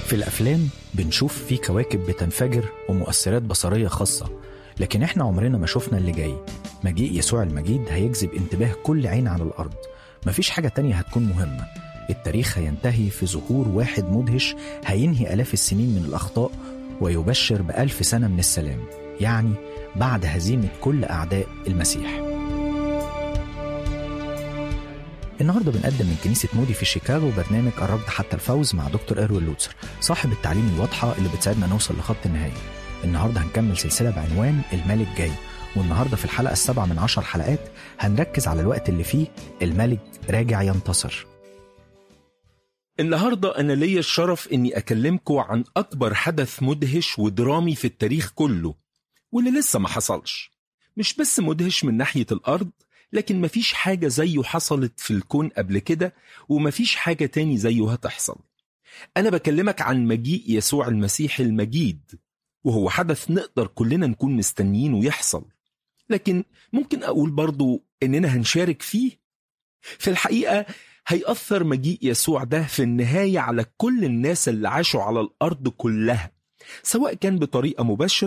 في الأفلام بنشوف في كواكب بتنفجر ومؤثرات بصرية خاصة لكن احنا عمرنا ما شفنا اللي جاي مجيء يسوع المجيد هيجذب انتباه كل عين على الأرض مفيش حاجة تانية هتكون مهمة التاريخ هينتهي في ظهور واحد مدهش هينهي آلاف السنين من الأخطاء ويبشر بألف سنة من السلام يعني بعد هزيمة كل أعداء المسيح النهارده بنقدم من كنيسة مودي في شيكاغو برنامج الركض حتى الفوز مع دكتور إروين لوتسر صاحب التعليم الواضحة اللي بتساعدنا نوصل لخط النهاية النهارده هنكمل سلسلة بعنوان الملك جاي والنهارده في الحلقة السابعة من عشر حلقات هنركز على الوقت اللي فيه الملك راجع ينتصر النهاردة أنا ليا الشرف إني أكلمكم عن أكبر حدث مدهش ودرامي في التاريخ كله واللي لسه ما حصلش مش بس مدهش من ناحية الأرض لكن مفيش حاجة زيه حصلت في الكون قبل كده ومفيش حاجة تاني زيه هتحصل أنا بكلمك عن مجيء يسوع المسيح المجيد وهو حدث نقدر كلنا نكون مستنيينه يحصل لكن ممكن أقول برضو إننا هنشارك فيه في الحقيقة هيأثر مجيء يسوع ده في النهاية على كل الناس اللي عاشوا على الأرض كلها سواء كان بطريقة مباشرة